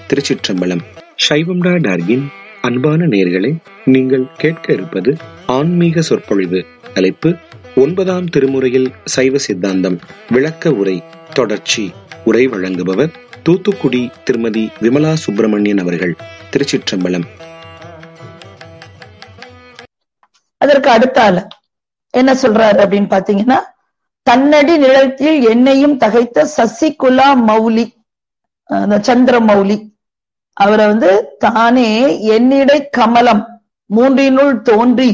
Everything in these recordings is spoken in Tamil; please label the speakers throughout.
Speaker 1: திருச்சிற்றம்பலம் சைவம்டா டார்கின் அன்பான நேர்களே நீங்கள் கேட்க இருப்பது ஆன்மீக சொற்பொழிவு தலைப்பு ஒன்பதாம் திருமுறையில் சைவ சித்தாந்தம் விளக்க உரை தொடர்ச்சி உரை வழங்குபவர் தூத்துக்குடி திருமதி விமலா சுப்பிரமணியன் அவர்கள் திருச்சிற்றம்பலம்
Speaker 2: அதற்கு அடுத்தால என்ன சொல்றாரு அப்படின்னு பாத்தீங்கன்னா தன்னடி நிலத்தில் என்னையும் தகைத்த சசிகுலா மௌலி அந்த சந்திர மௌலி அவரை வந்து தானே என்னிடை கமலம் மூன்றினுள் தோன்றி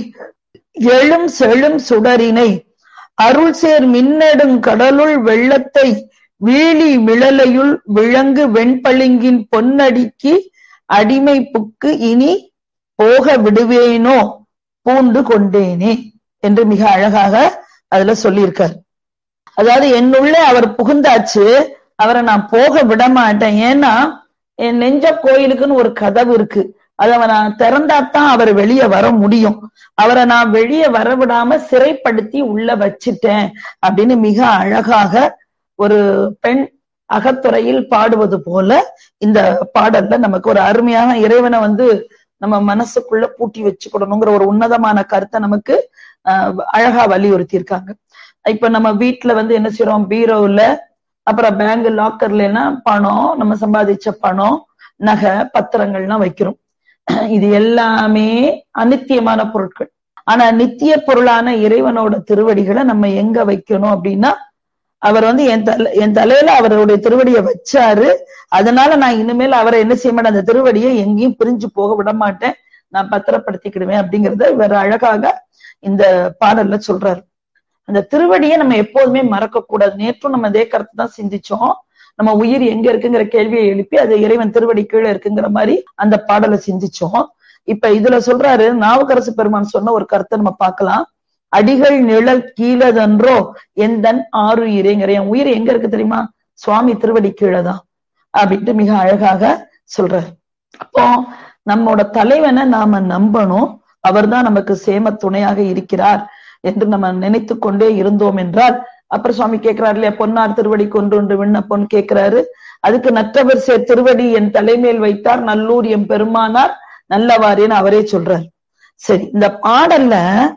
Speaker 2: எழும் செழும் சுடரினை அருள் சேர் மின்னடும் கடலுள் வெள்ளத்தை வீழி மிளலையுள் விளங்கு வெண்பளிங்கின் பொன்னடிக்கு அடிமை புக்கு இனி போக விடுவேனோ பூண்டு கொண்டேனே என்று மிக அழகாக அதுல சொல்லியிருக்கார் அதாவது என்னுள்ளே அவர் புகுந்தாச்சு அவரை நான் போக விட மாட்டேன் ஏன்னா என் நெஞ்ச கோயிலுக்குன்னு ஒரு கதவு இருக்கு அதை நான் திறந்தாத்தான் அவர் வெளியே வர முடியும் அவரை நான் வெளியே வர விடாம சிறைப்படுத்தி உள்ள வச்சிட்டேன் அப்படின்னு மிக அழகாக ஒரு பெண் அகத்துறையில் பாடுவது போல இந்த பாடல்ல நமக்கு ஒரு அருமையான இறைவனை வந்து நம்ம மனசுக்குள்ள பூட்டி வச்சுக்கணுங்கிற ஒரு உன்னதமான கருத்தை நமக்கு அஹ் அழகா வலியுறுத்தி இருக்காங்க இப்ப நம்ம வீட்டுல வந்து என்ன செய்யறோம் பீரோவுல அப்புறம் பேங்க் லாக்கர்ல எல்லாம் பணம் நம்ம சம்பாதிச்ச பணம் நகை பத்திரங்கள்லாம் வைக்கிறோம் இது எல்லாமே அனித்தியமான பொருட்கள் ஆனா நித்திய பொருளான இறைவனோட திருவடிகளை நம்ம எங்க வைக்கணும் அப்படின்னா அவர் வந்து என் தலை என் தலையில அவருடைய திருவடியை வச்சாரு அதனால நான் இனிமேல் அவரை என்ன செய்ய மாட்டேன் அந்த திருவடியை எங்கேயும் பிரிஞ்சு போக விட மாட்டேன் நான் பத்திரப்படுத்திக்கிடுவேன் அப்படிங்கறத இவர் அழகாக இந்த பாடல்ல சொல்றாரு அந்த திருவடியை நம்ம எப்போதுமே மறக்க கூடாது நேற்றும் நம்ம அதே கருத்து தான் சிந்திச்சோம் நம்ம உயிர் எங்க இருக்குங்கிற கேள்வியை எழுப்பி அது இறைவன் திருவடி கீழே இருக்குங்கிற மாதிரி அந்த பாடலை சிந்திச்சோம் இப்ப இதுல சொல்றாரு நாவுக்கரசு பெருமான் சொன்ன ஒரு கருத்தை நம்ம பார்க்கலாம் அடிகள் நிழல் கீழதன்றோ எந்தன் ஆறு இறைங்கிற என் உயிர் எங்க இருக்கு தெரியுமா சுவாமி திருவடி கீழதான் அப்படின்ட்டு மிக அழகாக சொல்றாரு அப்போ நம்மோட தலைவனை நாம நம்பணும் அவர்தான் நமக்கு சேம துணையாக இருக்கிறார் என்று நம்ம நினைத்து கொண்டே இருந்தோம் என்றால் அப்புறம் சுவாமி கேட்கிறாரு இல்லையா பொன்னார் திருவடி கொன்று ஒன்று விண்ணப்பம் கேட்கிறாரு அதுக்கு நற்றவர் சே திருவடி என் தலைமையில் வைத்தார் நல்லூர் என் பெருமானார் நல்லவாறேன்னு அவரே சொல்றார் சரி இந்த பாடல்ல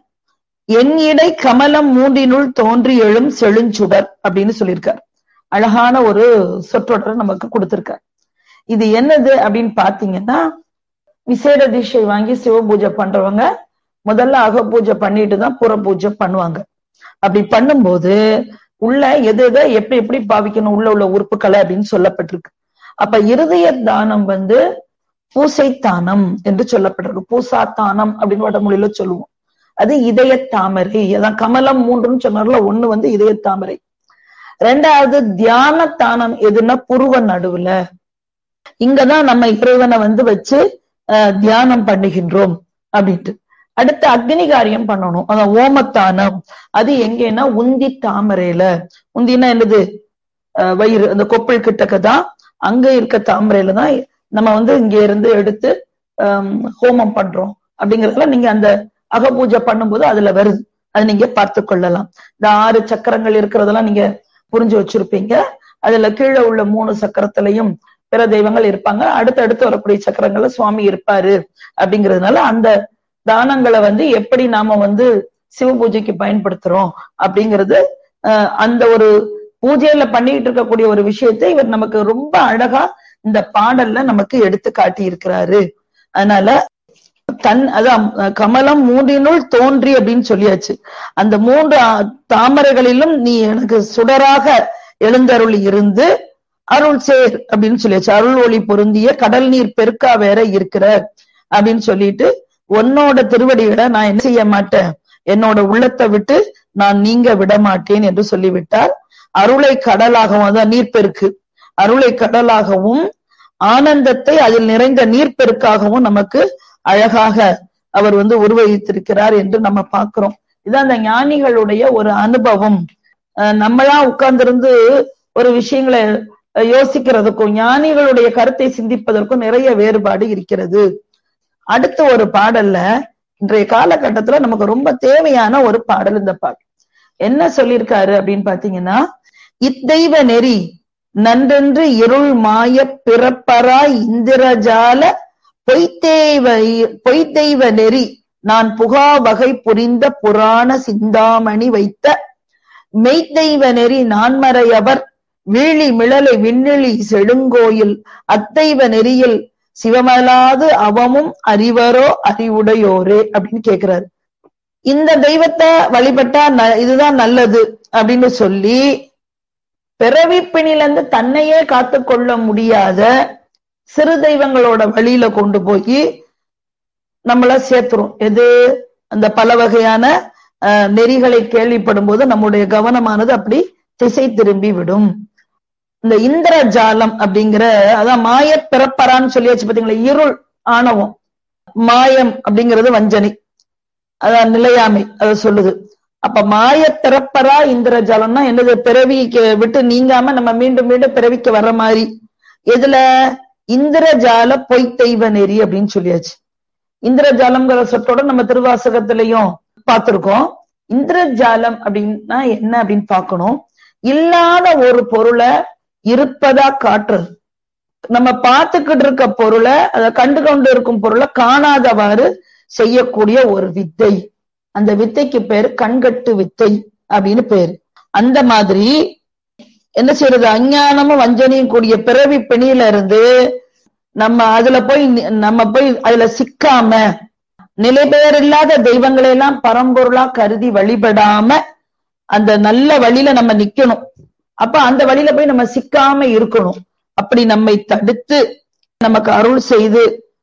Speaker 2: என் இடை கமலம் மூன்றினுள் தோன்றி எழும் செழுஞ்சுடர் அப்படின்னு சொல்லியிருக்கார் அழகான ஒரு சொற்றொடரை நமக்கு கொடுத்திருக்கார் இது என்னது அப்படின்னு பாத்தீங்கன்னா விசேட தீட்சை வாங்கி சிவ பூஜை பண்றவங்க முதல்ல அக பூஜை பண்ணிட்டு தான் புற பூஜை பண்ணுவாங்க அப்படி பண்ணும்போது உள்ள எது எதை எப்படி எப்படி பாவிக்கணும் உள்ள உள்ள உறுப்புகளை அப்படின்னு சொல்லப்பட்டிருக்கு அப்ப இருதய தானம் வந்து பூசை தானம் என்று சொல்லப்பட்டிருக்கு பூசா தானம் அப்படின்னு வடமொழியில சொல்லுவோம் அது இதய தாமரை அதான் கமலம் மூன்றுன்னு சொன்னார்ல ஒண்ணு வந்து இதய தாமரை ரெண்டாவது தியான தானம் எதுன்னா புருவ நடுவுல இங்கதான் நம்ம இறைவனை வந்து வச்சு தியானம் பண்ணுகின்றோம் அப்படின்ட்டு அடுத்து அக்னி காரியம் பண்ணணும் அதான் ஓமத்தானம் அது எங்கன்னா உந்தி தாமரையில உந்தினா என்னது வயிறு அந்த கொப்பள் கிட்டக்க தான் அங்க இருக்க தாமரையில தான் நம்ம வந்து இங்க இருந்து எடுத்து ஹோமம் பண்றோம் அப்படிங்கறதுல நீங்க அந்த அகபூஜை பண்ணும்போது அதுல வருது அது நீங்க பார்த்து கொள்ளலாம் இந்த ஆறு சக்கரங்கள் இருக்கிறதெல்லாம் நீங்க புரிஞ்சு வச்சிருப்பீங்க அதுல கீழே உள்ள மூணு சக்கரத்திலையும் பிற தெய்வங்கள் இருப்பாங்க அடுத்து அடுத்து வரக்கூடிய சக்கரங்கள்ல சுவாமி இருப்பாரு அப்படிங்கிறதுனால அந்த தானங்களை வந்து எப்படி நாம வந்து சிவ பூஜைக்கு பயன்படுத்துறோம் அப்படிங்கிறது அந்த ஒரு பூஜையில பண்ணிட்டு இருக்கக்கூடிய ஒரு விஷயத்தை இவர் நமக்கு ரொம்ப அழகா இந்த பாடல்ல நமக்கு எடுத்து காட்டி இருக்கிறாரு அதனால தன் அதான் கமலம் மூன்றினுள் தோன்றி அப்படின்னு சொல்லியாச்சு அந்த மூன்று தாமரைகளிலும் நீ எனக்கு சுடராக எழுந்தருள் இருந்து அருள் சேர் அப்படின்னு சொல்லியாச்சு அருள் ஒளி பொருந்திய கடல் நீர் பெருக்கா வேற இருக்கிற அப்படின்னு சொல்லிட்டு உன்னோட திருவடிகளை நான் என்ன செய்ய மாட்டேன் என்னோட உள்ளத்தை விட்டு நான் நீங்க விட மாட்டேன் என்று சொல்லிவிட்டார் அருளை கடலாகவும் அதான் நீர்ப்பெருக்கு அருளை கடலாகவும் ஆனந்தத்தை அதில் நிறைந்த நீர்ப்பெருக்காகவும் நமக்கு அழகாக அவர் வந்து உருவகித்திருக்கிறார் என்று நம்ம பார்க்கிறோம் இதான் அந்த ஞானிகளுடைய ஒரு அனுபவம் நம்மளா உட்கார்ந்திருந்து ஒரு விஷயங்களை யோசிக்கிறதுக்கும் ஞானிகளுடைய கருத்தை சிந்திப்பதற்கும் நிறைய வேறுபாடு இருக்கிறது அடுத்த ஒரு பாடல்ல இன்றைய காலகட்டத்துல நமக்கு ரொம்ப தேவையான ஒரு பாடல் இந்த பாடல் என்ன சொல்லியிருக்காரு அப்படின்னு பாத்தீங்கன்னா இத்தெய்வ நெறி நன்றென்று இருள் மாய பிறப்பராய் இந்திரஜால பொய்த்தெய்வ பொய்த்தெய்வ நெறி நான் புகா வகை புரிந்த புராண சிந்தாமணி வைத்த மெய்த்தெய்வ நெறி நான்மறையவர் வீழி மிளலை விண்ணிழி செடுங்கோயில் அத்தைவ நெறியில் சிவமலாது அவமும் அறிவரோ அறிவுடையோரே அப்படின்னு கேக்குறாரு இந்த தெய்வத்தை வழிபட்டா இதுதான் நல்லது அப்படின்னு சொல்லி பிறவிப்பிணிலிருந்து தன்னையே காத்து கொள்ள முடியாத சிறு தெய்வங்களோட வழியில கொண்டு போய் நம்மள சேர்த்துரும் எது அந்த பல வகையான நெறிகளை கேள்விப்படும் போது நம்முடைய கவனமானது அப்படி திசை திரும்பி விடும் இந்த இந்திரஜாலம் அப்படிங்கிற அதான் மாய பிறப்பரான்னு சொல்லியாச்சு பாத்தீங்களா இருள் ஆணவம் மாயம் அப்படிங்கிறது வஞ்சனை அதான் நிலையாமை அதை சொல்லுது அப்ப மாய பிறப்பரா இந்திரஜாலம்னா என்னது பிறவிக்கு விட்டு நீங்காம நம்ம மீண்டும் மீண்டும் பிறவிக்கு வர்ற மாதிரி எதுல இந்திரஜால பொய்த்தெய்வ நெறி அப்படின்னு சொல்லியாச்சு இந்திரஜாலம்ங்கிற சொற்றோட நம்ம திருவாசகத்திலையும் பார்த்திருக்கோம் இந்திரஜாலம் அப்படின்னா என்ன அப்படின்னு பார்க்கணும் இல்லாத ஒரு பொருளை இருப்பதா காட்டுறது நம்ம பார்த்துக்கிட்டு இருக்க பொருளை அதை கண்டு கொண்டு இருக்கும் பொருளை காணாதவாறு செய்யக்கூடிய ஒரு வித்தை அந்த வித்தைக்கு பேரு கண்கட்டு வித்தை அப்படின்னு பேரு அந்த மாதிரி என்ன செய்யறது அஞ்ஞானமும் வஞ்சனையும் கூடிய பிறவி பிணியில இருந்து நம்ம அதுல போய் நம்ம போய் அதுல சிக்காம நிலை பெயர் இல்லாத தெய்வங்களை எல்லாம் பரம்பொருளா கருதி வழிபடாம அந்த நல்ல வழியில நம்ம நிக்கணும் அப்ப அந்த வழியில போய் நம்ம சிக்காம இருக்கணும் அப்படி நம்மை தடுத்து நமக்கு அருள் செய்து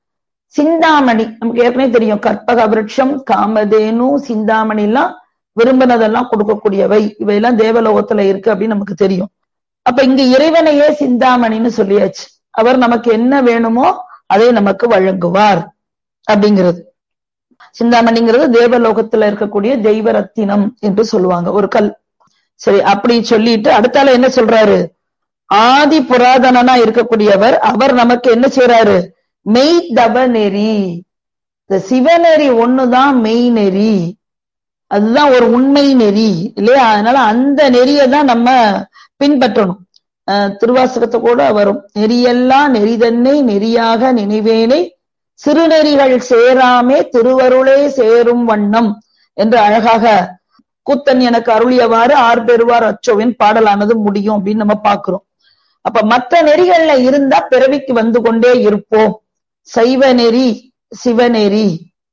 Speaker 2: சிந்தாமணி நமக்கு ஏற்கனவே தெரியும் கற்பக விருட்சம் காமதேனு சிந்தாமணி எல்லாம் விரும்பினதெல்லாம் கொடுக்கக்கூடியவை இவையெல்லாம் தேவலோகத்துல இருக்கு அப்படின்னு நமக்கு தெரியும் அப்ப இங்க இறைவனையே சிந்தாமணின்னு சொல்லியாச்சு அவர் நமக்கு என்ன வேணுமோ அதை நமக்கு வழங்குவார் அப்படிங்கிறது சிந்தாமணிங்கிறது தேவலோகத்துல இருக்கக்கூடிய தெய்வ ரத்தினம் என்று சொல்லுவாங்க ஒரு கல் சரி அப்படி சொல்லிட்டு அடுத்தால என்ன சொல்றாரு ஆதி புராதனனா இருக்கக்கூடியவர் அவர் நமக்கு என்ன செய்யறாரு மெய் தவ நெறி இந்த சிவநெறி ஒண்ணுதான் மெய் நெறி அதுதான் ஒரு உண்மை நெறி இல்லையா அதனால அந்த நெறியை தான் நம்ம பின்பற்றணும் திருவாசகத்தை கூட வரும் நெறியெல்லாம் நெறிதன்னை நெறியாக நினைவேனை சிறுநெறிகள் சேராமே திருவருளே சேரும் வண்ணம் என்று அழகாக கூத்தன் எனக்கு அருளியவாறு ஆர் பெறுவார் அச்சோவின் பாடலானது முடியும் அப்படின்னு நம்ம பாக்குறோம் அப்ப மற்ற நெறிகள்ல இருந்தா பிறவிக்கு வந்து கொண்டே இருப்போம் சைவ நெறி சிவநெறி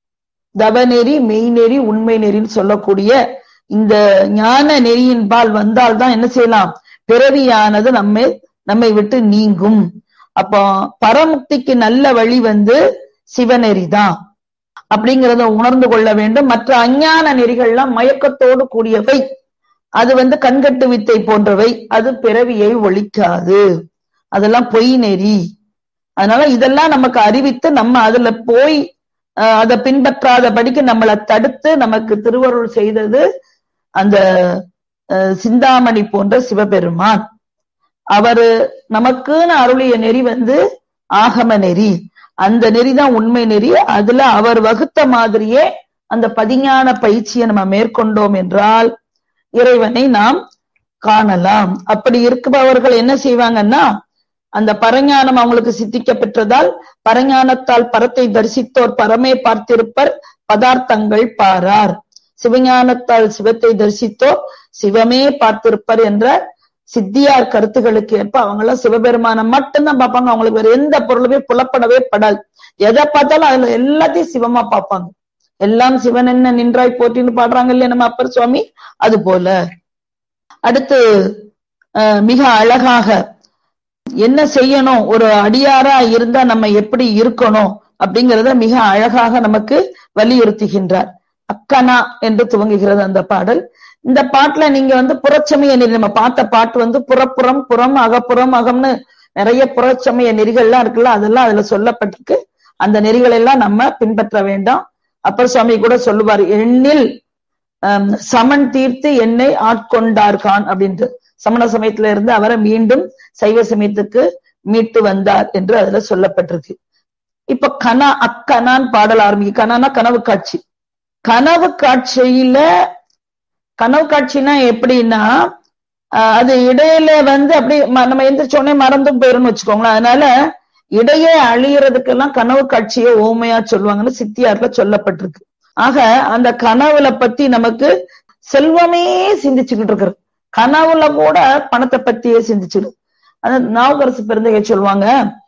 Speaker 2: தவநெறி மெய்நெறி உண்மை நெறின்னு சொல்லக்கூடிய இந்த ஞான நெறியின் பால் வந்தால்தான் என்ன செய்யலாம் பிறவியானது நம்மை நம்மை விட்டு நீங்கும் அப்போ பரமுக்திக்கு நல்ல வழி வந்து சிவநெறி தான் அப்படிங்கிறத உணர்ந்து கொள்ள வேண்டும் மற்ற அஞ்ஞான நெறிகள்லாம் மயக்கத்தோடு கூடியவை அது வந்து கண்கட்டு வித்தை போன்றவை அது பிறவியை ஒழிக்காது அதெல்லாம் பொய் நெறி அதனால இதெல்லாம் நமக்கு அறிவித்து நம்ம அதுல போய் அதை பின்பற்றாதபடிக்கு நம்மளை தடுத்து நமக்கு திருவருள் செய்தது அந்த சிந்தாமணி போன்ற சிவபெருமான் அவரு நமக்குன்னு அருளிய நெறி வந்து ஆகம நெறி அந்த நெறி தான் உண்மை நெறி அதுல அவர் வகுத்த மாதிரியே அந்த பதிஞான பயிற்சியை நம்ம மேற்கொண்டோம் என்றால் இறைவனை நாம் காணலாம் அப்படி இருப்பவர்கள் என்ன செய்வாங்கன்னா அந்த பரஞானம் அவங்களுக்கு சித்திக்க பெற்றதால் பரஞானத்தால் பரத்தை தரிசித்தோர் பரமே பார்த்திருப்பர் பதார்த்தங்கள் பாரார் சிவஞானத்தால் சிவத்தை தரிசித்தோர் சிவமே பார்த்திருப்பர் என்ற சித்தியார் கருத்துகளுக்கு ஏற்ப அவங்க எல்லாம் சிவபெருமானை மட்டும்தான் பார்ப்பாங்க அவங்களுக்கு வேற எந்த பொருளுமே புலப்படவே படாது எதை பார்த்தாலும் அதுல எல்லாத்தையும் சிவமா பார்ப்பாங்க எல்லாம் சிவன் என்ன நின்றாய் போட்டின்னு பாடுறாங்க இல்லையா நம்ம அப்பர் சுவாமி அது போல அடுத்து மிக அழகாக என்ன செய்யணும் ஒரு அடியாரா இருந்தா நம்ம எப்படி இருக்கணும் அப்படிங்கறத மிக அழகாக நமக்கு வலியுறுத்துகின்றார் அக்கனா என்று துவங்குகிறது அந்த பாடல் இந்த பாட்டுல நீங்க வந்து புறச்சமய நெறி நம்ம பார்த்த பாட்டு வந்து புறப்புறம் புறம் அகப்புறம் அகம்னு நிறைய புறச்சமய நெறிகள்லாம் இருக்குல்ல அதெல்லாம் அதுல சொல்லப்பட்டிருக்கு அந்த நெறிகள் எல்லாம் நம்ம பின்பற்ற வேண்டாம் அப்பர் சுவாமி கூட சொல்லுவார் எண்ணில் சமன் தீர்த்து என்னை ஆட்கொண்டார்கான் அப்படின்ட்டு சமண சமயத்துல இருந்து அவரை மீண்டும் சைவ சமயத்துக்கு மீட்டு வந்தார் என்று அதுல சொல்லப்பட்டிருக்கு இப்ப கனா அக்கனான் பாடல் ஆரம்பிக்கு கனானா கனவு காட்சி கனவு காட்சியில கனவு காட்சினா எப்படின்னா ஆஹ் அது இடையில வந்து அப்படி ம- நம்ம எந்திரிச்ச உடனே மறந்தும் போயிரும்னு வச்சுக்கோங்களேன் அதனால இடையே அழியறதுக்கெல்லாம் கனவு காட்சியை ஓமையா சொல்லுவாங்கன்னு சித்தியார்ல சொல்லப்பட்டிருக்கு ஆக அந்த கனவுல பத்தி நமக்கு செல்வமே சிந்திச்சுக்கிட்டு இருக்கிறது கனவுல கூட பணத்தை பத்தியே சிந்திச்சிடும் அது நாவுக்கரசு பெருந்தகை சொல்லுவாங்க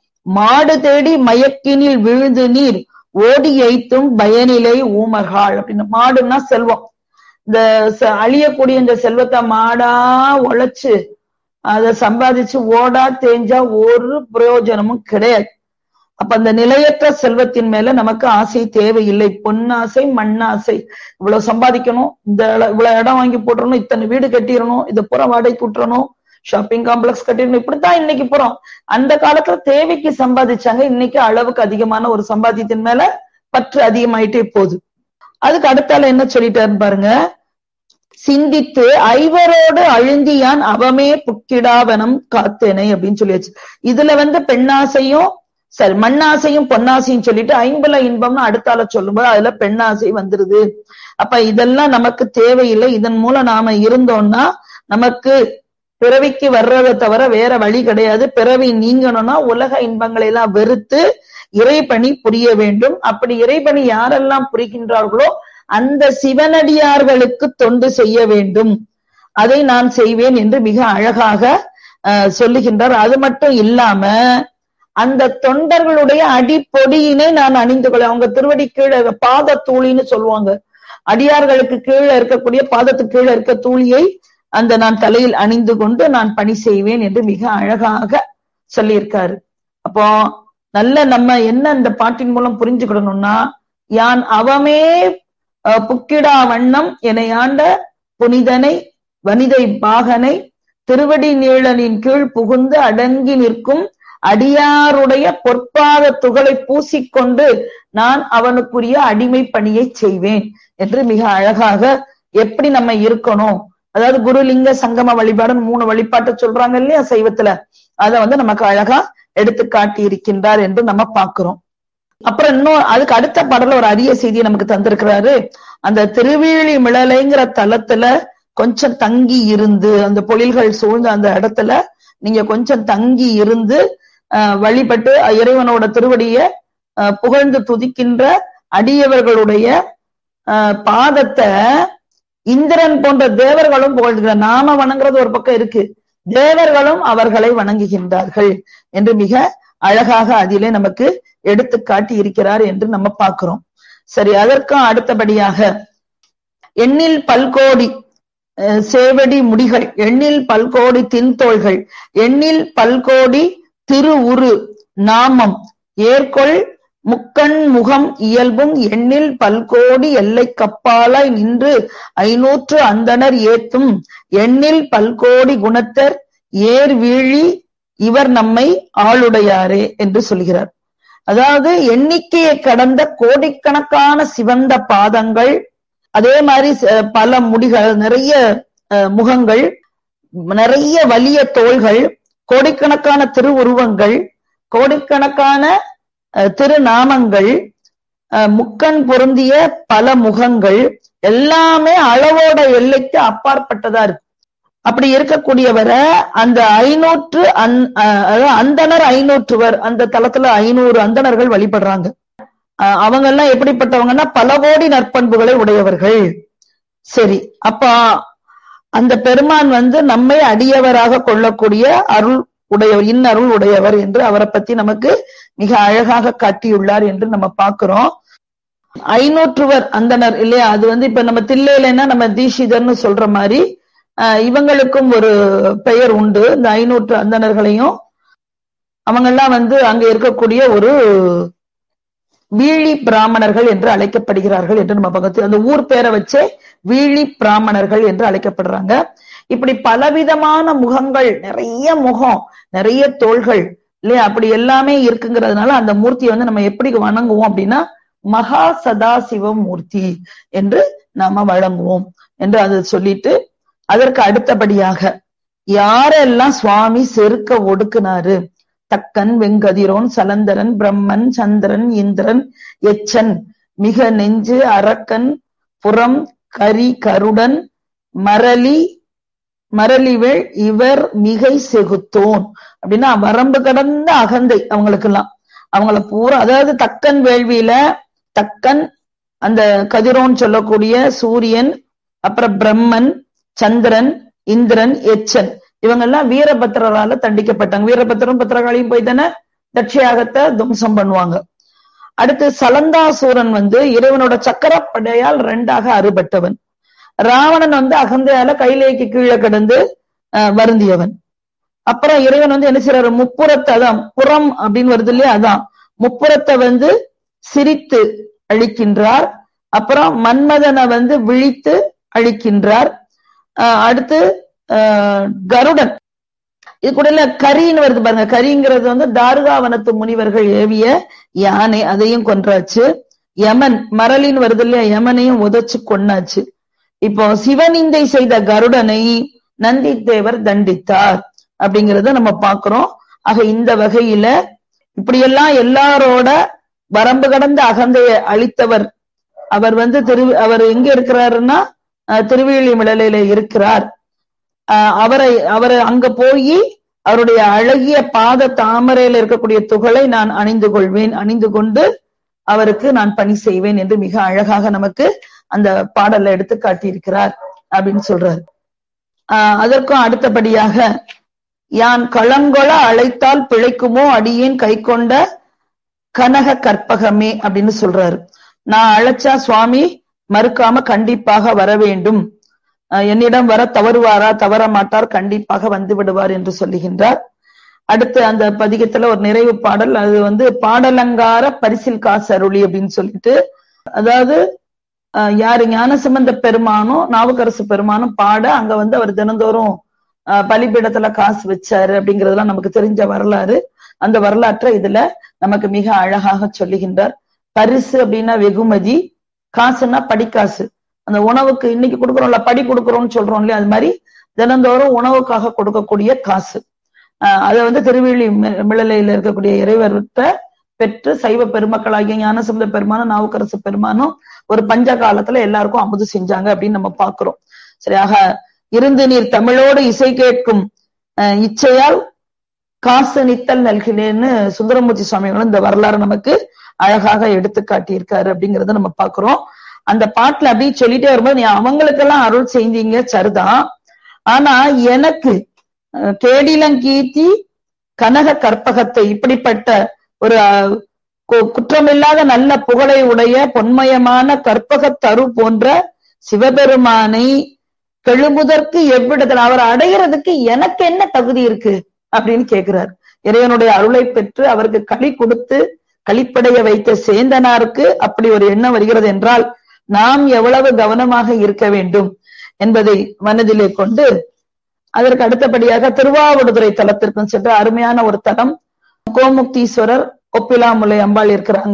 Speaker 2: மாடு தேடி மயக்கினில் விழுந்து நீர் ஓடி ஐத்தும் பயனிலை ஊமர்கள் அப்படின்னு மாடுன்னா செல்வம் இந்த ச- அழியக்கூடிய இந்த செல்வத்தை மாடா உழைச்சு அதை சம்பாதிச்சு ஓடா தேஞ்சா ஒரு பிரயோஜனமும் கிடையாது அப்ப அந்த நிலையற்ற செல்வத்தின் மேல நமக்கு ஆசை தேவையில்லை பொன்னாசை மண்ணாசை இவ்வளவு சம்பாதிக்கணும் இந்த இட- இவ்வளவு இடம் வாங்கி போட்டுறணும் இத்தனை வீடு கட்டிடணும் இதை பூரா வாடகை கூட்டணும் ஷாப்பிங் காம்ப்ளெக்ஸ் கட்டிடணும் இப்படித்தான் இன்னைக்கு போறோம் அந்த காலத்துல தேவைக்கு சம்பாதிச்சாங்க இன்னைக்கு அளவுக்கு அதிகமான ஒரு சம்பாத்தியத்தின் மேல பற்று அதிகமாயிட்டே போகுது அதுக்கு அடுத்தால என்ன சொல்லிட்டாருன்னு பாருங்க சிந்தித்து ஐவரோடு அழுந்தியான் அவமே புக்கிடாவனம் காத்தேனை அப்படின்னு சொல்லியாச்சு இதுல வந்து பெண்ணாசையும் சரி மண்ணாசையும் பொன்னாசையும் சொல்லிட்டு ஐம்புல இன்பம்னு அடுத்தால சொல்லும்போது அதுல பெண்ணாசை வந்துருது அப்ப இதெல்லாம் நமக்கு தேவையில்லை இதன் மூலம் நாம இருந்தோம்னா நமக்கு பிறவிக்கு வர்றதை தவிர வேற வழி கிடையாது பிறவி நீங்கணும்னா உலக இன்பங்களை எல்லாம் வெறுத்து இறைபணி புரிய வேண்டும் அப்படி இறைபணி யாரெல்லாம் புரிகின்றார்களோ அந்த சிவனடியார்களுக்கு தொண்டு செய்ய வேண்டும் அதை நான் செய்வேன் என்று மிக அழகாக அஹ், சொல்லுகின்றார் அது மட்டும் இல்லாம அந்த தொண்டர்களுடைய அடிப்பொடியினை நான் அணிந்து கொள்ள அவங்க திருவடி கீழே பாத தூளின்னு சொல்லுவாங்க அடியார்களுக்கு கீழே இருக்கக்கூடிய பாதத்துக்கு கீழே இருக்க தூளியை அந்த நான் தலையில் அணிந்து கொண்டு நான் பணி செய்வேன் என்று மிக அழகாக சொல்லியிருக்காரு அப்போ நல்ல நம்ம என்ன இந்த பாட்டின் மூலம் புரிஞ்சுக்கிடணும்னா யான் அவமே அஹ், புக்கிடா வண்ணம் என்னை ஆண்ட புனிதனை வனிதை பாகனை திருவடி நீளனின் கீழ் புகுந்து அடங்கி நிற்கும் அடியாருடைய பொற்பாத துகளை பூசிக்கொண்டு நான் அவனுக்குரிய அடிமை பணியை செய்வேன் என்று மிக அழகாக எப்படி நம்ம இருக்கணும் அதாவது குருலிங்க சங்கம வழிபாடுன்னு மூணு வழிபாட்டை சொல்றாங்க இல்லையா சைவத்துல அத வந்து நமக்கு அழகா எடுத்து காட்டி இருக்கின்றார் என்று நம்ம பார்க்கிறோம் அப்புறம் இன்னும் அதுக்கு அடுத்த பாடல்ல ஒரு அரிய செய்தியை நமக்கு தந்திருக்கிறாரு அந்த திருவேலி மிளலைங்கிற தலத்துல கொஞ்சம் தங்கி இருந்து அந்த பொழில்கள் சூழ்ந்த அந்த இடத்துல நீங்க கொஞ்சம் தங்கி இருந்து அஹ், வழிபட்டு இறைவனோட திருவடிய அஹ், புகழ்ந்து துதிக்கின்ற அடியவர்களுடைய அஹ், பாதத்தை இந்திரன் போன்ற தேவர்களும் புகழ்கிறார் நாம வணங்குறது ஒரு பக்கம் இருக்கு தேவர்களும் அவர்களை வணங்குகின்றார்கள் என்று மிக அழகாக அதிலே நமக்கு எடுத்து காட்டி இருக்கிறார் என்று நம்ம பார்க்கிறோம் சரி அதற்கும் அடுத்தபடியாக எண்ணில் பல்கோடி அஹ், சேவடி முடிகள் எண்ணில் பல்கோடி தின்தோள்கள் எண்ணில் பல்கோடி திருவுரு நாமம் ஏற்கொள் முக்கண் முகம் இயல்பும் எண்ணில் பல்கோடி எல்லை கப்பாலாய் நின்று ஐநூற்று அந்தணர் ஏத்தும் எண்ணில் பல்கோடி குணத்தர் ஏர் வீழி இவர் நம்மை ஆளுடையாரே என்று சொல்கிறார் அதாவது எண்ணிக்கையை கடந்த கோடிக்கணக்கான சிவந்த பாதங்கள் அதே மாதிரி ச- பல முடிகள் நிறைய அஹ், முகங்கள் நிறைய வலிய தோள்கள் கோடிக்கணக்கான திருவுருவங்கள் கோடிக்கணக்கான அஹ், திருநாமங்கள் அஹ், முக்கண் பொருந்திய பல முகங்கள் எல்லாமே அளவோட எல்லைக்கு அப்பாற்பட்டதா இருக்கு அப்படி இருக்கக்கூடியவரை அந்த ஐநூற்று அந் அஹ், அதாவது அந்தணர் ஐநூற்றுவர் அந்த தளத்துல ஐநூறு அந்தணர்கள் வழிபடுறாங்க அஹ், அவங்க எல்லாம் எப்படிப்பட்டவங்கன்னா பல கோடி நற்பண்புகளை உடையவர்கள் சரி அப்ப அந்த பெருமான் வந்து நம்மை அடியவராக கொள்ளக்கூடிய அருள் உடையவர் இன்னருள் உடையவர் என்று அவரை பத்தி நமக்கு மிக அழகாக காட்டியுள்ளார் என்று நம்ம பார்க்கிறோம் ஐநூற்றுவர் அந்தனர் இல்லையா அது வந்து இப்ப நம்ம தில்லையிலன்னா நம்ம தீஷிதர்னு சொல்ற மாதிரி அஹ், இவங்களுக்கும் ஒரு பெயர் உண்டு இந்த ஐநூற்று அந்தணர்களையும் அவங்க எல்லாம் வந்து அங்க இருக்கக்கூடிய ஒரு வீழி பிராமணர்கள் என்று அழைக்கப்படுகிறார்கள் என்று நம்ம பக்கத்து அந்த ஊர் பேரை வச்சே வீழி பிராமணர்கள் என்று அழைக்கப்படுறாங்க இப்படி பலவிதமான முகங்கள் நிறைய முகம் நிறைய தோள்கள் இல்லையா அப்படி எல்லாமே இருக்குங்கிறதுனால அந்த மூர்த்தியை வந்து நம்ம எப்படி வணங்குவோம் அப்படின்னா மகா சதாசிவ மூர்த்தி என்று நாம வழங்குவோம் என்று அது சொல்லிட்டு அதற்கு அடுத்தபடியாக யாரெல்லாம் சுவாமி செருக்க ஒடுக்குனாரு தக்கன் வெங்கதிரோன் சலந்தரன் பிரம்மன் சந்திரன் இந்திரன் எச்சன் மிக நெஞ்சு அரக்கன் புறம் கரி கருடன் மரளி மரளிவேள் இவர் மிகை செகுத்தோன் அப்படின்னா வரம்பு கடந்த அகந்தை அவங்களுக்கு எல்லாம் அவங்கள பூரா அதாவது தக்கன் வேள்வியில தக்கன் அந்த கதிரோன் சொல்லக்கூடிய சூரியன் அப்புறம் பிரம்மன் சந்திரன் இந்திரன் எச்சன் இவங்க எல்லாம் வீரபத்திரரால தண்டிக்கப்பட்டாங்க வீரபத்திரம் பத்திரகாளியும் போய் தானே தட்சியாகத்தை துவம்சம் பண்ணுவாங்க அடுத்து சலந்தாசூரன் வந்து இறைவனோட சக்கரப்படையால் ரெண்டாக அறுபட்டவன் ராவணன் வந்து அகந்தையால கைலேக்கு கீழே கிடந்து வருந்தியவன் அப்புறம் இறைவன் வந்து என்ன செய்யறாரு முப்புறத்தை அதான் புறம் அப்படின்னு வருது இல்லையா அதான் முப்புறத்தை வந்து சிரித்து அழிக்கின்றார் அப்புறம் மன்மதனை வந்து விழித்து அழிக்கின்றார் அடுத்து கருடன் இது கூட இல்ல கரின்னு வருது பாருங்க கரிங்கிறது வந்து தாருகாவனத்து முனிவர்கள் ஏவிய யானை அதையும் கொன்றாச்சு யமன் மரலின்னு வருது இல்லையா யமனையும் உதச்சு கொன்னாச்சு இப்போ சிவனிந்தை செய்த கருடனை நந்தி தேவர் தண்டித்தார் அப்படிங்கறத நம்ம பாக்குறோம் ஆக இந்த வகையில இப்படியெல்லாம் எல்லாரோட வரம்பு கடந்த அகந்தைய அழித்தவர் அவர் வந்து திரு அவர் எங்க இருக்கிறாருன்னா திருவிழிமிழலையில இருக்கிறார் அவரை அவரை அங்க போய் அவருடைய அழகிய பாத தாமரையில இருக்கக்கூடிய துகளை நான் அணிந்து கொள்வேன் அணிந்து கொண்டு அவருக்கு நான் பணி செய்வேன் என்று மிக அழகாக நமக்கு அந்த பாடல்ல எடுத்து காட்டியிருக்கிறார் அப்படின்னு சொல்றாரு ஆஹ் அதற்கும் அடுத்தபடியாக யான் களங்கொள அழைத்தால் பிழைக்குமோ அடியேன் கை கொண்ட கனக கற்பகமே அப்படின்னு சொல்றாரு நான் அழைச்சா சுவாமி மறுக்காம கண்டிப்பாக வர வேண்டும் என்னிடம் வர தவறுவாரா தவற மாட்டார் கண்டிப்பாக வந்து விடுவார் என்று சொல்லுகின்றார் அடுத்து அந்த பதிகத்துல ஒரு நிறைவு பாடல் அது வந்து பாடலங்கார பரிசில் காசு அருளி அப்படின்னு சொல்லிட்டு அதாவது யாரு ஞானசம்பந்த பெருமானும் நாவுக்கரசு பெருமானும் பாட அங்க வந்து அவர் தினந்தோறும் பலிபீடத்துல காசு வச்சாரு அப்படிங்கறதெல்லாம் நமக்கு தெரிஞ்ச வரலாறு அந்த வரலாற்றை இதுல நமக்கு மிக அழகாக சொல்லுகின்றார் பரிசு அப்படின்னா வெகுமதி காசுன்னா படிக்காசு அந்த உணவுக்கு இன்னைக்கு கொடுக்குறோம்ல படி கொடுக்குறோம்னு சொல்றோம் இல்லையா அது மாதிரி தினந்தோறும் உணவுக்காக கொடுக்கக்கூடிய காசு ஆஹ் அதை வந்து திருவிழி மிளலையில இருக்கக்கூடிய இறைவர்கிட்ட பெற்று சைவ பெருமக்களாகிய ஞானசம்பந்த பெருமானும் நாவுக்கரசு பெருமானும் ஒரு பஞ்ச காலத்துல எல்லாருக்கும் அமுது செஞ்சாங்க அப்படின்னு நம்ம பாக்குறோம் சரியாக இருந்து நீர் தமிழோடு இசை கேட்கும் இச்சையால் காசு நித்தல் நல்கினேன்னு சுந்தரமூர்த்தி சுவாமிகளும் இந்த வரலாறு நமக்கு அழகாக எடுத்து காட்டியிருக்காரு அப்படிங்கறத நம்ம பாக்குறோம் அந்த பாட்டுல அப்படியே சொல்லிட்டே வரும்போது நீ அவங்களுக்கெல்லாம் அருள் செஞ்சீங்க சரிதான் ஆனா எனக்கு கேடிலங்கீர்த்தி கனக கற்பகத்தை இப்படிப்பட்ட ஒரு குற்றமில்லாத நல்ல புகழை உடைய பொன்மயமான கற்பக தரு போன்ற சிவபெருமானை கெழுமுதற்கு எவ்விடத்தில் அவர் அடைகிறதுக்கு எனக்கு என்ன தகுதி இருக்கு அப்படின்னு கேட்கிறார் இறைவனுடைய அருளை பெற்று அவருக்கு களி கொடுத்து களிப்படைய வைத்த சேந்தனாருக்கு அப்படி ஒரு எண்ணம் வருகிறது என்றால் நாம் எவ்வளவு கவனமாக இருக்க வேண்டும் என்பதை மனதிலே கொண்டு அதற்கு அடுத்தபடியாக திருவாவடுதுறை தலத்திற்கும் சென்று அருமையான ஒரு தலம் கோமுக்தீஸ்வரர் ஒப்பிலாமுலை அம்பாள் இருக்கிறாங்க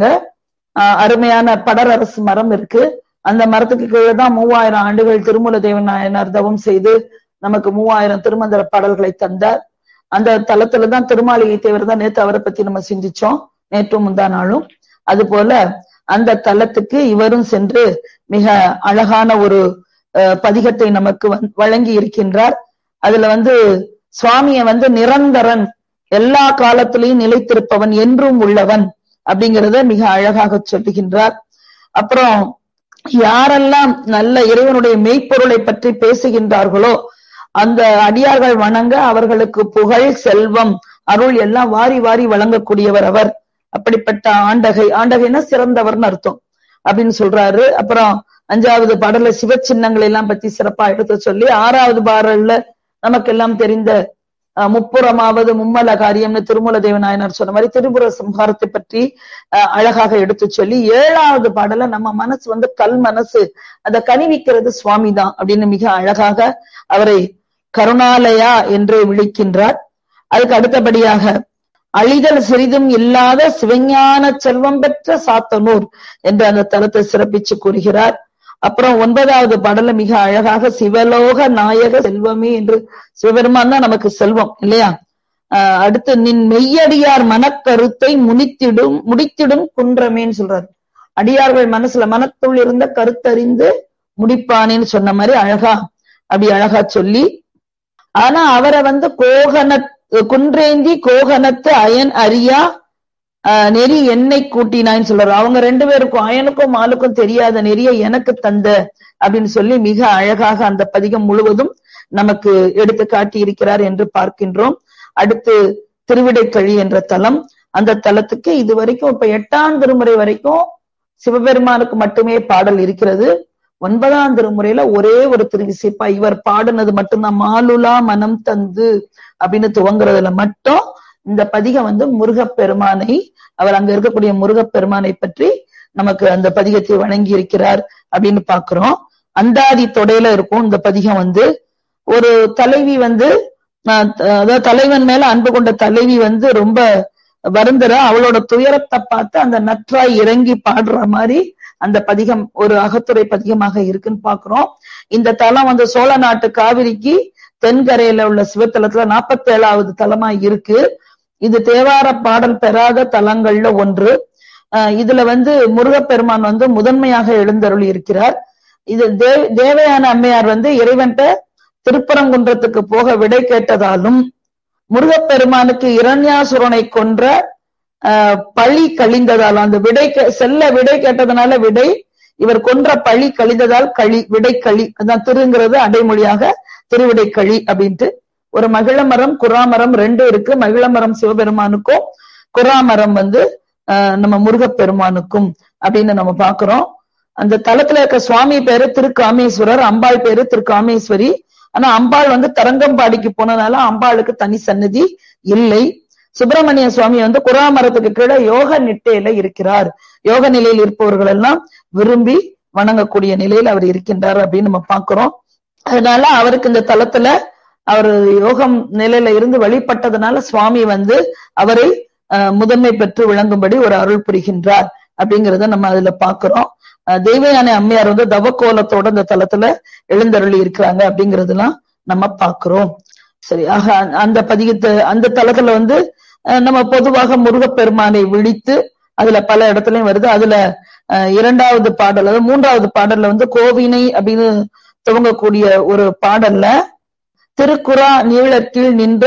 Speaker 2: அருமையான படரரசு மரம் இருக்கு அந்த மரத்துக்கு கீழே தான் மூவாயிரம் ஆண்டுகள் திருமூல தேவன் நாயனார் தவம் செய்து நமக்கு மூவாயிரம் திருமந்திர பாடல்களை தந்தார் அந்த தலத்துல தான் திருமாளிகை தேவர் தான் நேத்து அவரை பத்தி நம்ம சிந்திச்சோம் நேற்றும் முந்தா நாளும் அது போல அந்த தலத்துக்கு இவரும் சென்று மிக அழகான ஒரு பதிகத்தை நமக்கு வழங்கி இருக்கின்றார் அதுல வந்து சுவாமிய வந்து நிரந்தரன் எல்லா காலத்திலையும் நிலைத்திருப்பவன் என்றும் உள்ளவன் அப்படிங்கிறத மிக அழகாக சொல்லுகின்றார் அப்புறம் யாரெல்லாம் நல்ல இறைவனுடைய மெய்ப்பொருளை பற்றி பேசுகின்றார்களோ அந்த அடியார்கள் வணங்க அவர்களுக்கு புகழ் செல்வம் அருள் எல்லாம் வாரி வாரி வழங்கக்கூடியவர் அவர் அப்படிப்பட்ட ஆண்டகை ஆண்டகைன்னா சிறந்தவர்னு அர்த்தம் அப்படின்னு சொல்றாரு அப்புறம் அஞ்சாவது பாடல்ல சிவ சின்னங்களை எல்லாம் பத்தி சிறப்பா எடுத்து சொல்லி ஆறாவது பாடல்ல நமக்கு எல்லாம் தெரிந்த முப்புறமாவது மும்மல காரியம்னு திருமூல தேவநாயனார் சொன்ன மாதிரி திருபுர சம்ஹாரத்தை பற்றி அழகாக எடுத்து சொல்லி ஏழாவது பாடல நம்ம மனசு வந்து கல் மனசு அதை கனிவிக்கிறது சுவாமி தான் அப்படின்னு மிக அழகாக அவரை கருணாலயா என்று விழிக்கின்றார் அதுக்கு அடுத்தபடியாக அழிதல் சிறிதும் இல்லாத சிவஞான செல்வம் பெற்ற சாத்தனூர் என்று அந்த தலத்தை சிறப்பிச்சு கூறுகிறார் அப்புறம் ஒன்பதாவது பாடல மிக அழகாக சிவலோக நாயக செல்வமே என்று சிவபெருமான் தான் நமக்கு செல்வம் இல்லையா ஆஹ் அடுத்து நின் மெய்யடியார் மனக்கருத்தை முனித்திடும் முடித்திடும் குன்றமேன்னு சொல்றாரு அடியார்கள் மனசுல மனத்துள் இருந்த கருத்தறிந்து முடிப்பானேன்னு சொன்ன மாதிரி அழகா அப்படி அழகா சொல்லி ஆனா அவரை வந்து கோகன குன்றேந்தி கோகனத்து அயன் அரியா ஆஹ், நெறி என்னை கூட்டினான்னு சொல்றாரு அவங்க ரெண்டு பேருக்கும் அயனுக்கும் மாலுக்கும் தெரியாத நெறிய எனக்கு தந்த அப்படின்னு சொல்லி மிக அழகாக அந்த பதிகம் முழுவதும் நமக்கு எடுத்து காட்டி இருக்கிறார் என்று பார்க்கின்றோம் அடுத்து திருவிடைக்கழி என்ற தலம் அந்த தலத்துக்கு இது வரைக்கும் இப்ப எட்டாம் திருமுறை வரைக்கும் சிவபெருமானுக்கு மட்டுமே பாடல் இருக்கிறது ஒன்பதாம் திருமுறையில ஒரே ஒரு திருவிசைப்பா இவர் பாடினது மட்டும்தான் மாலுலா மனம் தந்து அப்படின்னு துவங்குறதுல மட்டும் இந்த பதிகம் வந்து முருகப்பெருமானை அவர் அங்க இருக்கக்கூடிய முருகப்பெருமானை பற்றி நமக்கு அந்த பதிகத்தை வழங்கி இருக்கிறார் அப்படின்னு பாக்குறோம் அந்தாதி தொடையில இருக்கும் இந்த பதிகம் வந்து ஒரு தலைவி வந்து ஆஹ் அதாவது தலைவன் மேல அன்பு கொண்ட தலைவி வந்து ரொம்ப வருந்துற அவளோட துயரத்தை பார்த்து அந்த நற்றாய் இறங்கி பாடுற மாதிரி அந்த பதிகம் ஒரு அகத்துறை பதிகமாக இருக்குன்னு பாக்குறோம் இந்த தலம் வந்து சோழ நாட்டு காவிரிக்கு தென்கரையில உள்ள சிவத்தலத்துல நாற்பத்தி ஏழாவது தலமா இருக்கு இது தேவார பாடல் பெறாத தலங்கள்ல ஒன்று ஆஹ் இதுல வந்து முருகப்பெருமான் வந்து முதன்மையாக எழுந்தருளி இருக்கிறார் இது தேவ தேவயான அம்மையார் வந்து இறைவன்ட்ட திருப்பரங்குன்றத்துக்கு போக விடை கேட்டதாலும் முருகப்பெருமானுக்கு இரண்யாசுரனை கொன்ற ஆஹ், பழி கழிந்ததால் அந்த விடை கே- செல்ல விடை கேட்டதுனால விடை இவர் கொன்ற பழி கழிந்ததால் களி விடை களி அதான் திருங்கிறது அடைமொழியாக திருவிடை களி அப்படின்ட்டு ஒரு மகிழமரம் குறாமரம் ரெண்டு இருக்கு மகிழமரம் சிவபெருமானுக்கும் குறாமரம் வந்து ஆஹ், நம்ம முருகப்பெருமானுக்கும் அப்படின்னு நம்ம பாக்குறோம் அந்த தலத்துல இருக்க சுவாமி பேரு திருக்காமேஸ்வரர் அம்பாள் பேரு திருக்காமேஸ்வரி ஆனா அம்பாள் வந்து தரங்கம்பாடிக்கு போனதுனால அம்பாளுக்கு தனி சன்னதி இல்லை சுப்பிரமணிய சுவாமி வந்து குராமரத்துக்கு கீழே யோக நிட்டையில இருக்கிறார் யோக நிலையில் இருப்பவர்கள் எல்லாம் விரும்பி வணங்கக்கூடிய நிலையில் அவர் இருக்கின்றார் அப்படின்னு நம்ம பாக்குறோம் அதனால அவருக்கு இந்த தலத்துல அவர் யோகம் நிலையில இருந்து வழிபட்டதுனால சுவாமி வந்து அவரை அஹ், முதன்மை பெற்று விளங்கும்படி ஒரு அருள் புரிகின்றார் அப்படிங்கறத நம்ம அதுல பாக்குறோம் அஹ், தெய்வயானை அம்மையார் வந்து தவக்கோலத்தோட இந்த தலத்துல எழுந்தருளி இருக்கிறாங்க அப்படிங்கறதெல்லாம் நம்ம பாக்குறோம் சரி ஆக அந்த- அந்த பதிகத்தை அந்த தலத்துல வந்து அஹ், நம்ம பொதுவாக முருகப்பெருமானை விழித்து அதுல பல இடத்துலயும் வருது அதுல அஹ், இரண்டாவது பாடல் அதாவது மூன்றாவது பாடல்ல வந்து கோவினை அப்படின்னு துவங்கக்கூடிய ஒரு பாடல்ல திருக்குறா நீளத்தில் நின்ற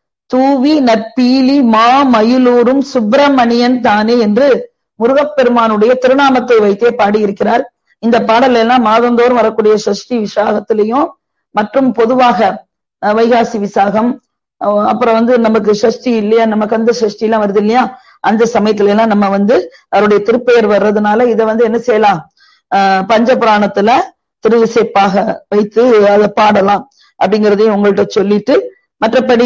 Speaker 2: தூவி நற்பீலி மா மயிலூரும் சுப்பிரமணியன் தானே என்று முருகப்பெருமானுடைய திருநாமத்தை வைத்தே பாடியிருக்கிறார் இந்த பாடல் எல்லாம் மாதந்தோறும் வரக்கூடிய சஷ்டி விசாகத்திலையும் மற்றும் பொதுவாக அஹ், வைகாசி விசாகம் அஹ், அப்புறம் வந்து நமக்கு சஷ்டி இல்லையா நமக்கு அந்த சஷ்டி எல்லாம் வருது இல்லையா அந்த சமயத்துல எல்லாம் நம்ம வந்து அவருடைய திருப்பெயர் வர்றதுனால இதை வந்து என்ன செய்யலாம் அஹ், பஞ்சபுராணத்துல திருவிசைப்பாக வைத்து அதை பாடலாம் அப்படிங்கறதையும் உங்கள்ட்ட சொல்லிட்டு மற்றபடி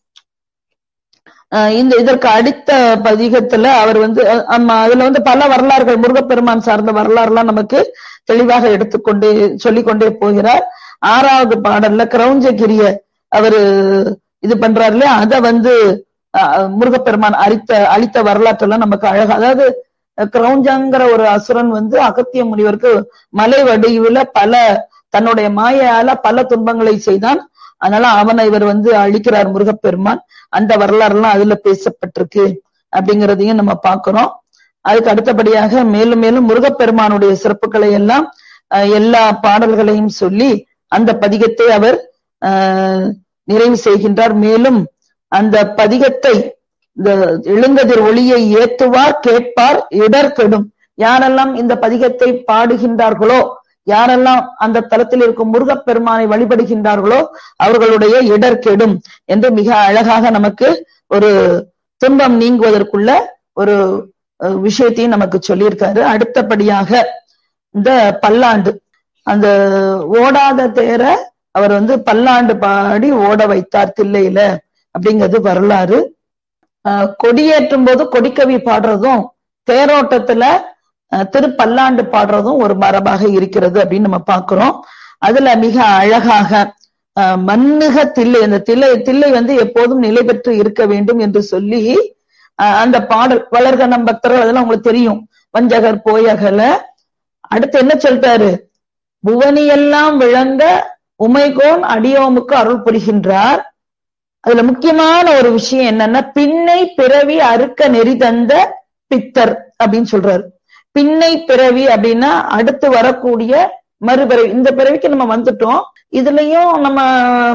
Speaker 2: அஹ் இந்த இதற்கு அடுத்த பதிகத்துல அவர் வந்து அஹ் ஆமா அதுல வந்து பல வரலாறுகள் முருகப்பெருமான் சார்ந்த வரலாறுலாம் நமக்கு தெளிவாக எடுத்துக்கொண்டே சொல்லிக்கொண்டே போகிறார் ஆறாவது பாடல்ல கிரௌஞ்சகிரிய அவரு இது பண்றாரு இல்லையா அத வந்து அஹ், முருகப்பெருமான் அழித்த அழித்த வரலாற்றெல்லாம் நமக்கு அழகா அதாவது அஹ், கிரௌஞ்சங்கிற ஒரு அசுரன் வந்து அகத்திய முனிவருக்கு மலை வடிவுல பல தன்னுடைய மாயையால பல துன்பங்களை செய்தான் அதனால அவனை இவர் வந்து அழிக்கிறார் முருகப்பெருமான் அந்த வரலாறு எல்லாம் அதுல பேசப்பட்டிருக்கு அப்படிங்கறதையும் நம்ம பார்க்கிறோம் அதுக்கு அடுத்தபடியாக மேலும் மேலும் முருகப்பெருமானுடைய சிறப்புகளை எல்லாம் அஹ், எல்லா பாடல்களையும் சொல்லி அந்த பதிகத்தை அவர் அஹ், நிறைவு செய்கின்றார் மேலும் அந்த பதிகத்தை இந்த எழுங்கதிர் ஒளியை ஏத்துவார் கேட்பார் இடர் கெடும் யாரெல்லாம் இந்த பதிகத்தை பாடுகின்றார்களோ யாரெல்லாம் அந்த தலத்தில் இருக்கும் முருகப்பெருமானை வழிபடுகின்றார்களோ அவர்களுடைய இடர் கெடும் என்று மிக அழகாக நமக்கு ஒரு துன்பம் நீங்குவதற்குள்ள ஒரு அஹ், விஷயத்தையும் நமக்கு சொல்லியிருக்காரு அடுத்தபடியாக இந்த பல்லாண்டு அந்த ஓடாத தேர அவர் வந்து பல்லாண்டு பாடி ஓட வைத்தார் தில்லையில அப்படிங்கிறது வரலாறு அஹ், கொடியேற்றும் போது கொடிக்கவி பாடுறதும் தேரோட்டத்துல அஹ், திருப்பல்லாண்டு பாடுறதும் ஒரு மரபாக இருக்கிறது அப்படின்னு நம்ம பார்க்கிறோம் அதுல மிக அழகாக அஹ், மன்னுக தில்லை அந்த தில்லை தில்லை வந்து எப்போதும் நிலை பெற்று இருக்க வேண்டும் என்று சொல்லி அஹ், அந்த பாடல் வளர்க நம் பக்தர்கள் அதெல்லாம் உங்களுக்கு தெரியும் வஞ்சகர் போயகல அடுத்து என்ன சொல்லிட்டாரு புவனியெல்லாம் விளங்க உமைகோன் அடியோமுக்கு அருள் புரிகின்றார் அதுல முக்கியமான ஒரு விஷயம் என்னன்னா பின்னை பிறவி அறுக்க நெறி தந்த பித்தர் அப்படின்னு சொல்றாரு பின்னை பிறவி அப்படின்னா அடுத்து வரக்கூடிய மறுபிறவி இந்த பிறவிக்கு நம்ம வந்துட்டோம் இதுலயும் நம்ம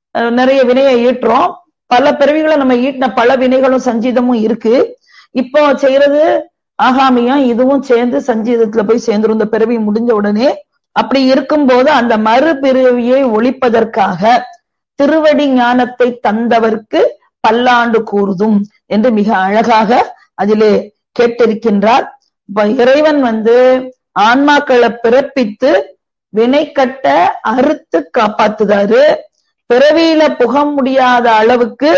Speaker 2: அஹ், நிறைய வினையை ஈட்டுறோம் பல பிறவிகளை நம்ம ஈட்டின பல வினைகளும் சஞ்சீதமும் இருக்கு இப்போ செய்யறது ஆகாமியம் இதுவும் சேர்ந்து சஞ்சீதத்துல போய் சேர்ந்துரும் இந்த பிறவி முடிஞ்ச உடனே அப்படி இருக்கும்போது அந்த மறுபிறவியை ஒழிப்பதற்காக திருவடி ஞானத்தை தந்தவர்க்கு பல்லாண்டு கூறுதும் என்று மிக அழகாக அதிலே கேட்டிருக்கின்றார் இப்ப இறைவன் வந்து ஆன்மாக்களை பிறப்பித்து வினை கட்ட அறுத்து காப்பாத்துதாரு பிறவியில புக முடியாத அளவுக்கு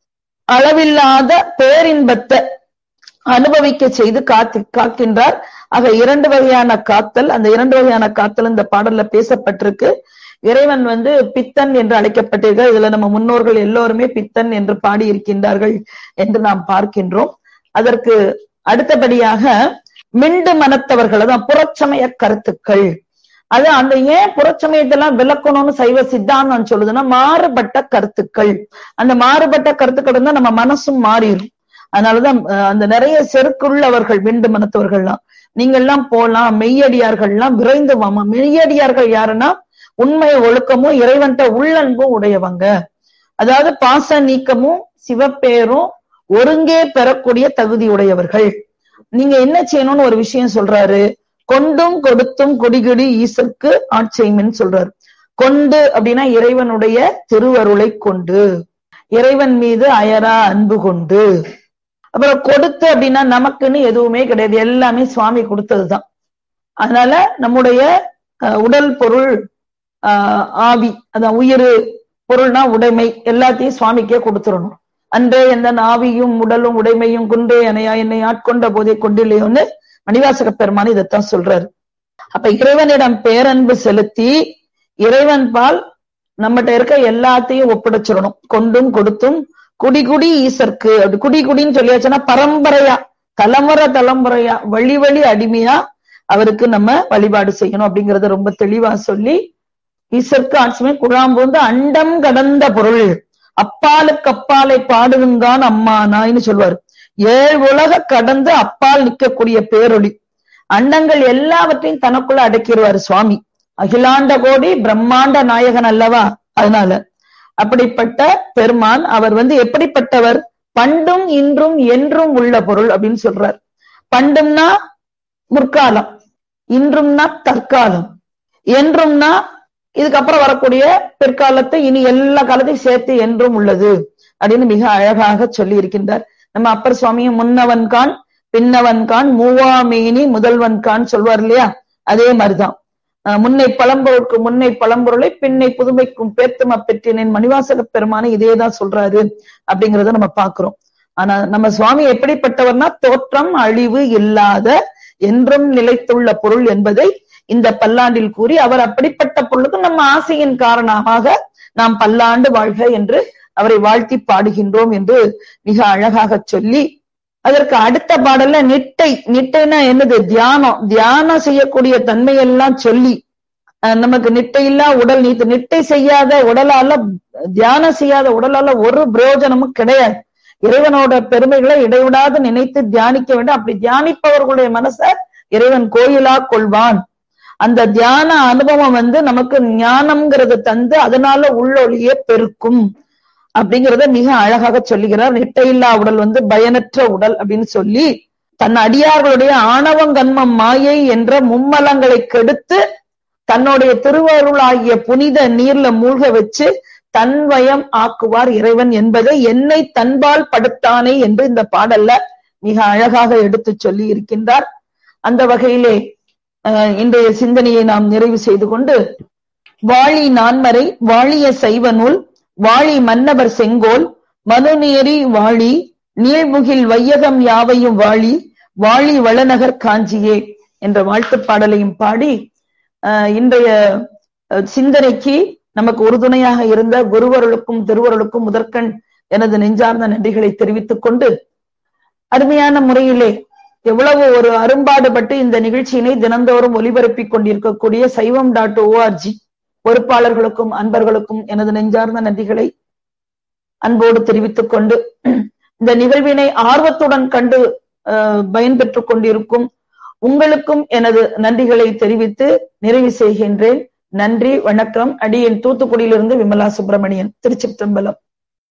Speaker 2: அளவில்லாத பேரின்பத்தை அனுபவிக்க செய்து காத்து காக்கின்றார் ஆக இரண்டு வகையான காத்தல் அந்த இரண்டு வகையான காத்தல் இந்த பாடல்ல பேசப்பட்டிருக்கு இறைவன் வந்து பித்தன் என்று அழைக்கப்பட்டிருக்க இதுல நம்ம முன்னோர்கள் எல்லோருமே பித்தன் என்று பாடி இருக்கின்றார்கள் என்று நாம் பார்க்கின்றோம் அதற்கு அடுத்தபடியாக மிண்டு மனத்தவர்கள் அதான் புறச்சமய கருத்துக்கள் அது அந்த ஏன் புறச்சமயத்தெல்லாம் விளக்கணும்னு சைவ சித்தாந்தம் சொல்லுதுன்னா மாறுபட்ட கருத்துக்கள் அந்த மாறுபட்ட கருத்துக்கள் இருந்தா நம்ம மனசும் மாறிடும் அதனாலதான் அஹ், அந்த நிறைய செருக்குள்ளவர்கள் விண்டு மனத்தவர்கள்லாம் நீங்க எல்லாம் போலாம் மெய்யடியார்கள்லாம் விரைந்து வாமா மெய்யடியார்கள் யாருன்னா உண்மை ஒழுக்கமும் இறைவன்ட்ட உள்ளன்பும் உடையவங்க அதாவது பாச நீக்கமும் சிவப்பேரும் ஒருங்கே பெறக்கூடிய தகுதி உடையவர்கள் நீங்க என்ன செய்யணும்னு ஒரு விஷயம் சொல்றாரு கொண்டும் கொடுத்தும் கொடிகொடி ஈசற்கு ஆட்சேமன் சொல்றாரு கொண்டு அப்படின்னா இறைவனுடைய திருவருளை கொண்டு இறைவன் மீது அயரா அன்பு கொண்டு அப்புறம் கொடுத்து அப்படின்னா நமக்குன்னு எதுவுமே கிடையாது எல்லாமே சுவாமி கொடுத்ததுதான் அதனால நம்முடைய அஹ், உடல் பொருள் ஆஹ், ஆவி அதான் உயிர் பொருள்னா உடைமை எல்லாத்தையும் சுவாமிக்கே கொடுத்துடணும் அன்றே எந்த ஆவியும் உடலும் உடைமையும் குன்றே அணையா என்னை ஆட்கொண்ட போதே கொண்டில்லையோன்னு மணிவாசக பெருமான் இதைத்தான் சொல்றாரு அப்ப இறைவனிடம் பேரன்பு செலுத்தி இறைவன் பால் நம்மகிட்ட இருக்க எல்லாத்தையும் ஒப்படைச்சிடணும் கொண்டும் கொடுத்தும் குடி குடி ஈசற்கு அப்படி குடி குடின்னு சொல்லியாச்சுன்னா பரம்பரையா தலைமுறை தலைமுறையா வழி வழி அடிமையா அவருக்கு நம்ம வழிபாடு செய்யணும் அப்படிங்கறத ரொம்ப தெளிவா சொல்லி ஈசற்கு ஆட்சிமை குழாம்பூந்து அண்டம் கடந்த பொருள் அப்பாலுக்கு அப்பாலை பாடுதுங்கான் அம்மா நாய்னு சொல்வாரு ஏழு உலக கடந்து அப்பால் நிற்கக்கூடிய பேரொளி அண்டங்கள் எல்லாவற்றையும் தனக்குள்ள அடக்கிடுவாரு சுவாமி அகிலாண்ட கோடி பிரம்மாண்ட நாயகன் அல்லவா அதனால அப்படிப்பட்ட பெருமான் அவர் வந்து எப்படிப்பட்டவர் பண்டும் இன்றும் என்றும் உள்ள பொருள் அப்படின்னு சொல்றார் பண்டும்னா முற்காலம் இன்றும்னா தற்காலம் என்றும்னா இதுக்கப்புறம் வரக்கூடிய பிற்காலத்தை இனி எல்லா காலத்தையும் சேர்த்து என்றும் உள்ளது அப்படின்னு மிக அழகாக சொல்லி இருக்கின்றார் நம்ம அப்பர் சுவாமியும் முன்னவன் கான் பின்னவன் கான் மூவாமேனி முதல்வன் கான் சொல்வார் இல்லையா அதே மாதிரிதான் அஹ் முன்னை பழம்பொருளுக்கு முன்னை பழம்பொருளை பின்னை புதுமைக்கும் பேர்த்தும பெற்றினேன் மணிவாசக பெருமானை இதேதான் சொல்றாரு அப்படிங்கறத நம்ம பாக்குறோம் ஆனா நம்ம சுவாமி எப்படிப்பட்டவர்னா தோற்றம் அழிவு இல்லாத என்றும் நிலைத்துள்ள பொருள் என்பதை இந்த பல்லாண்டில் கூறி அவர் அப்படிப்பட்ட பொருளுக்கு நம்ம ஆசையின் காரணமாக நாம் பல்லாண்டு வாழ்க என்று அவரை வாழ்த்தி பாடுகின்றோம் என்று மிக அழகாக சொல்லி அதற்கு அடுத்த பாடல்ல நிட்டை நிட்டைனா என்னது தியானம் தியானம் செய்யக்கூடிய தன்மையெல்லாம் சொல்லி அஹ் நமக்கு நிட்டையில்லா உடல் நீத்து நிட்டை செய்யாத உடலால தியானம் செய்யாத உடலால ஒரு பிரயோஜனமும் கிடையாது இறைவனோட பெருமைகளை இடைவிடாது நினைத்து தியானிக்க வேண்டும் அப்படி தியானிப்பவர்களுடைய மனச இறைவன் கோயிலா கொள்வான் அந்த தியான அனுபவம் வந்து நமக்கு ஞானம்ங்கிறத தந்து அதனால உள்ளொளியே பெருக்கும் அப்படிங்கறத மிக அழகாக சொல்லுகிறார் நெட்டையில்லா உடல் வந்து பயனற்ற உடல் அப்படின்னு சொல்லி தன் அடியார்களுடைய ஆணவம் கண்மம் மாயை என்ற மும்மலங்களை கெடுத்து தன்னுடைய திருவருளாகிய புனித நீர்ல மூழ்க வச்சு தன்வயம் ஆக்குவார் இறைவன் என்பதை என்னை தன்பால் படுத்தானே என்று இந்த பாடல்ல மிக அழகாக எடுத்து சொல்லி இருக்கின்றார் அந்த வகையிலே அஹ், இன்றைய சிந்தனையை நாம் நிறைவு செய்து கொண்டு வாழி நான்மறை வாழிய சைவ நூல் வாழி மன்னவர் செங்கோல் மனுநேரி வாழி நீழ்முகில் வையகம் யாவையும் வாழி வாழி வளநகர் காஞ்சியே என்ற வாழ்த்துப் பாடலையும் பாடி அஹ், இன்றைய அஹ், சிந்தனைக்கு நமக்கு உறுதுணையாக இருந்த குருவருளுக்கும் திருவருளுக்கும் முதற்கண் எனது நெஞ்சார்ந்த நன்றிகளை தெரிவித்துக் கொண்டு அருமையான முறையிலே எவ்வளவு ஒரு அரும்பாடுபட்டு இந்த நிகழ்ச்சியினை தினந்தோறும் ஒலிபரப்பிக் கொண்டிருக்கக்கூடிய சைவம் டாட் ஓஆர்ஜி பொறுப்பாளர்களுக்கும் அன்பர்களுக்கும் எனது நெஞ்சார்ந்த நன்றிகளை அன்போடு தெரிவித்துக் கொண்டு இந்த நிகழ்வினை ஆர்வத்துடன் கண்டு அஹ், பயன்பெற்றுக் கொண்டிருக்கும் உங்களுக்கும் எனது நன்றிகளை தெரிவித்து நிறைவு செய்கின்றேன் நன்றி வணக்கம் அடியேன் தூத்துக்குடியிலிருந்து விமலா சுப்பிரமணியன் திருச்சிற்றம்பலம்